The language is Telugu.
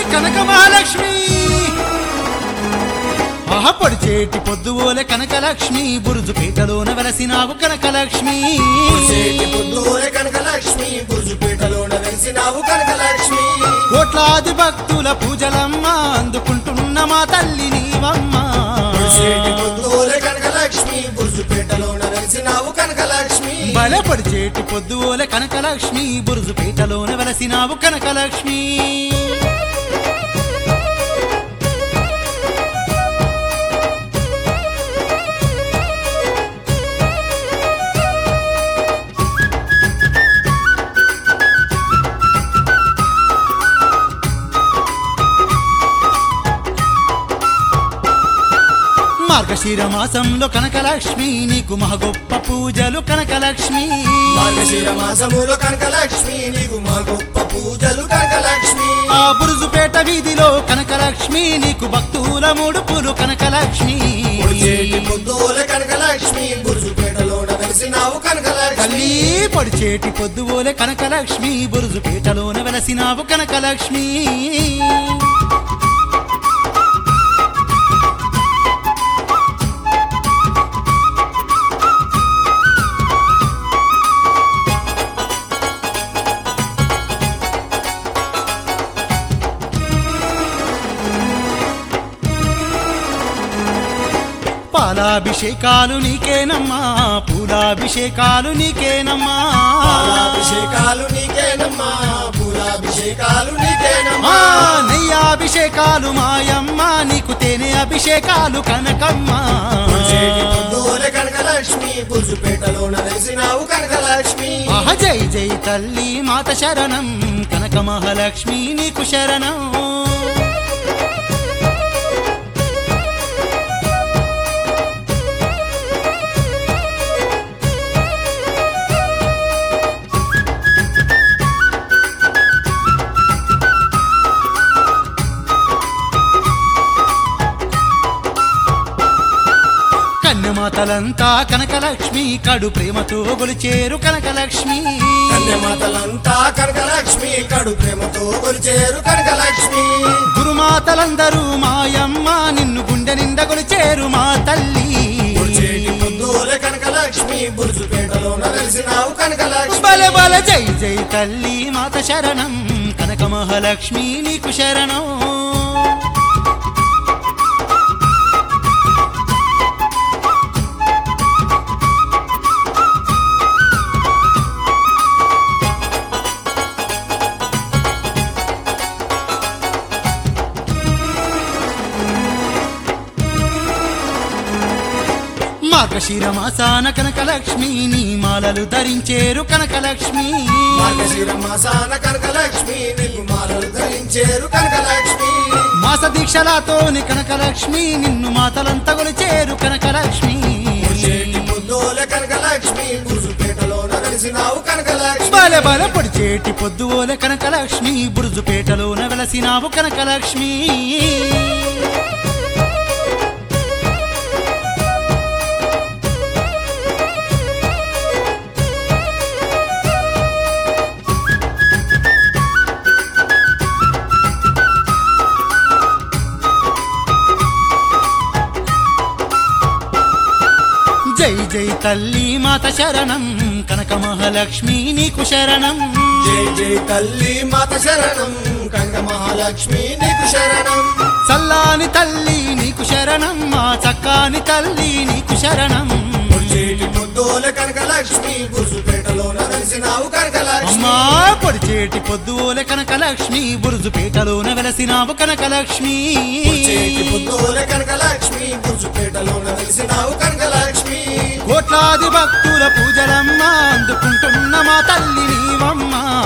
కనక మహాలక్ష్మి ఆహ పొడిచేటి పొద్దువోలే కనకలక్ష్మి బురుజు పీటలోన వెలసినావు కనకలక్ష్మి చేతి పొద్దులే కనకలక్ష్మి బురుజుపేటలోన వెలిసినావు కనకలక్ష్మి కోట్లాది భక్తుల పూజలమ్మ అందుకుంటున్న మా తల్లి నీవమ్మ చేతి పొద్దులే కనకలక్ష్మి బురుజుపేటలోన వెలిసినావు కనకలక్ష్మి బల పొడిచేటి పొద్దువోలే కనకలక్ష్మి బురుజు పీటలోన వెలసినావు కనకలక్ష్మి మార్గశిర మాసంలో కనకలక్ష్మి నీకు మహ గొప్ప పూజలు కనకలక్ష్మి మార్గశిర మాసములో కనకలక్ష్మి నీకు మా గొప్ప పూజలు కనకలక్ష్మి ఆ బురుజుపేట వీధిలో కనకలక్ష్మి నీకు భక్తుల ముడుపులు కనకలక్ష్మి చేతి పొద్దులే కనకలక్ష్మి బురుజుపేటలోన వెలిసినావు కనకలక్ష్మి తల్లి పొడిచేటి పొద్దువోలే కనకలక్ష్మి బురుజుపేటలోన వెలసినావు కనకలక్ష్మి పాలాభిషేకాలు నీకేనమ్మా పూలాభిషేకాలు నీకేనమ్మా పాలాభిషేకాలు నీకేనమ్మా పూలాభిషేకాలు నీకేనమ్మా ఆ నెయ్యాభిషేకాలు మాయమ్మ నీకు తేనె అభిషేకాలు కనకమ్మ చేతి పొద్దులే కనకలక్ష్మి బురుజుపేటలోన వెలిసినావు కనకలక్ష్మి ఆహ జై జై తల్లి మాత శరణం కనక మహాలక్ష్మి నీకు శరణం కన్యమాతలంతా కనకలక్ష్మి కడు ప్రేమతో గొలిచేరు కనకలక్ష్మి కన్యమాతలంతా కనకలక్ష్మి కడు ప్రేమతో కొలిచేరు కనకలక్ష్మి గురుమాతలందరూ మాయమ్మ నిన్ను గుండె నిండా గొలిచేరు మా తల్లి చేతి పొద్దులే కనకలక్ష్మి బురుజుపేటలోన వెలిసినావు కనకలక్ష్మి బల బల జై జై తల్లి మాత శరణం కనక మహాలక్ష్మి నీకు శరణం మార్గశిర మాసాన కనకలక్ష్మి నీ మాలలు ధరించేరు కనకలక్ష్మి మార్గశిర మాసాన కనకలక్ష్మి నీకు మాలలు ధరించేరు కనకలక్ష్మి మాస దీక్షలతోని కనకలక్ష్మి నిన్ను మాతలంతా గొలిచేరు కనకలక్ష్మి చేతి పొద్దులే కనకలక్ష్మి బురుజుపేటలోన వెలిసినావు కనకలక్ష్మి బల బల పొడిచేటి పొద్దువోలే కనకలక్ష్మి బురుజుపేటలోన వెలసినావు కనకలక్ష్మి జై జై తల్లి మాత శరణం కనక మహాలక్ష్మి నీకు శరణం జై జై తల్లి మాత శరణం కనక మహాలక్ష్మి నీకు శరణం చల్లాని తల్లి నీకు శరణం మా చక్కాని తల్లి నీకు శరణం చేతి పొద్దులే కనకలక్ష్మి బురుజుపేటలోన వెలిసినావు కనకలక్ష్మి అమ్మా పొడిచేటి పొద్దువోలే కనకలక్ష్మి బురుజుపేటలోన వెలసినావు కనకలక్ష్మి చేతి పొద్దులే కనకలక్ష్మి బురుజుపేటలోన వెలిసినావు కనకలక్ష్మి కోట్లాది భక్తుల పూజలమ్మ అందుకుంటున్న మా తల్లి నీవమ్మ